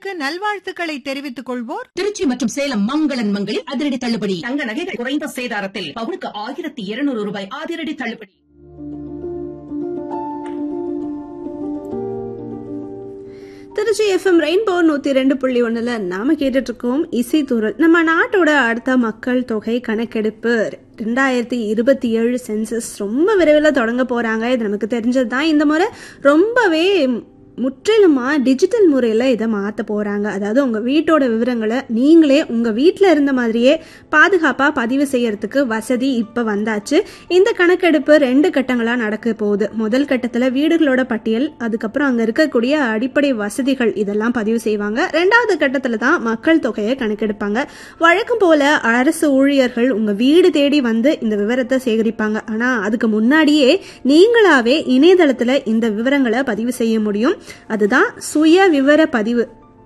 நேயர்களுக்கு நல்வாழ்த்துக்களை தெரிவித்துக் கொள்வோர் திருச்சி மற்றும் சேலம் மங்களன் மங்களில் அதிரடி தள்ளுபடி தங்க நகைகள் குறைந்த சேதாரத்தில் பவுனுக்கு ஆயிரத்தி இருநூறு ரூபாய் அதிரடி தள்ளுபடி திருச்சி எஃப்எம் ரெயின்போ நூற்றி ரெண்டு புள்ளி ஒன்றில் நாம கேட்டுட்டு இருக்கோம் இசைத்தூரல் நம்ம நாட்டோட அடுத்த மக்கள் தொகை கணக்கெடுப்பு ரெண்டாயிரத்தி இருபத்தி ஏழு சென்சஸ் ரொம்ப விரைவில் தொடங்க போகிறாங்க இது நமக்கு தெரிஞ்சது தான் இந்த முறை ரொம்பவே முற்றிலுமாக டிஜிட்டல் முறையில் இதை மாற்ற போகிறாங்க அதாவது உங்கள் வீட்டோட விவரங்களை நீங்களே உங்கள் வீட்டில் இருந்த மாதிரியே பாதுகாப்பாக பதிவு செய்யறதுக்கு வசதி இப்போ வந்தாச்சு இந்த கணக்கெடுப்பு ரெண்டு கட்டங்களாக நடக்க போகுது முதல் கட்டத்தில் வீடுகளோட பட்டியல் அதுக்கப்புறம் அங்கே இருக்கக்கூடிய அடிப்படை வசதிகள் இதெல்லாம் பதிவு செய்வாங்க ரெண்டாவது கட்டத்தில் தான் மக்கள் தொகையை கணக்கெடுப்பாங்க வழக்கம் போல அரசு ஊழியர்கள் உங்கள் வீடு தேடி வந்து இந்த விவரத்தை சேகரிப்பாங்க ஆனால் அதுக்கு முன்னாடியே நீங்களாவே இணையதளத்தில் இந்த விவரங்களை பதிவு செய்ய முடியும் அதுதான் சுய விவர பதிவு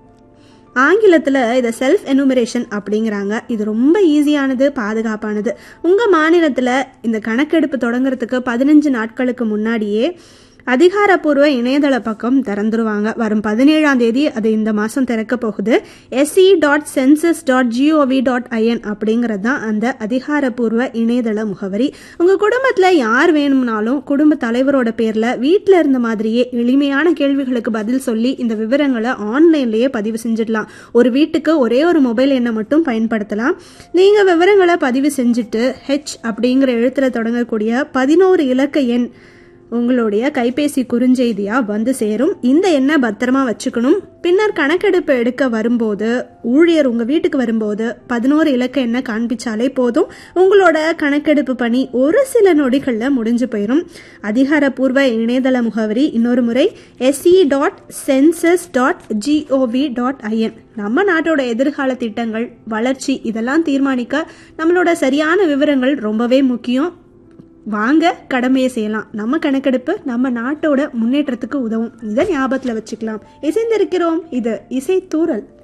ஆங்கிலத்தில் இதை செல்ஃப் எனுமரேஷன் அப்படிங்கிறாங்க இது ரொம்ப ஈஸியானது பாதுகாப்பானது உங்கள் மாநிலத்தில் இந்த கணக்கெடுப்பு தொடங்குறதுக்கு பதினஞ்சு நாட்களுக்கு முன்னாடியே அதிகாரப்பூர்வ இணையதள பக்கம் திறந்துருவாங்க வரும் பதினேழாம் தேதி அது இந்த மாதம் திறக்க போகுது SC dot census dot GOV dot IN அப்படிங்கிறது தான் அந்த அதிகாரப்பூர்வ இணையதள முகவரி உங்கள் குடும்பத்தில் யார் வேணும்னாலும் குடும்ப தலைவரோட பேரில் வீட்டில் இருந்த மாதிரியே எளிமையான கேள்விகளுக்கு பதில் சொல்லி இந்த விவரங்களை ஆன்லைன்லேயே பதிவு செஞ்சிடலாம் ஒரு வீட்டுக்கு ஒரே ஒரு மொபைல் எண்ணை மட்டும் பயன்படுத்தலாம் நீங்கள் விவரங்களை பதிவு செஞ்சுட்டு ஹெச் அப்படிங்கிற எழுத்தில் தொடங்கக்கூடிய பதினோரு இலக்க எண் உங்களுடைய கைபேசி குறுஞ்செய்தியா வந்து சேரும் இந்த எண்ணை பத்திரமா வச்சுக்கணும் பின்னர் கணக்கெடுப்பு எடுக்க வரும்போது ஊழியர் உங்க வீட்டுக்கு வரும்போது பதினோரு இலக்க எண்ணை காண்பிச்சாலே போதும் உங்களோட கணக்கெடுப்பு பணி ஒரு சில நொடிகளில் முடிஞ்சு போயிடும் அதிகாரப்பூர்வ இணையதள முகவரி இன்னொரு முறை SE dot census dot GOV dot IN நம்ம நாட்டோட எதிர்கால திட்டங்கள் வளர்ச்சி இதெல்லாம் தீர்மானிக்க நம்மளோட சரியான விவரங்கள் ரொம்பவே முக்கியம் வாங்க கடமையை செய்யலாம் நம்ம கணக்கெடுப்பு நம்ம நாட்டோட முன்னேற்றத்துக்கு உதவும் இதை ஞாபகத்தில் வச்சுக்கலாம் இசைந்திருக்கிறோம் இது இசை தூரல்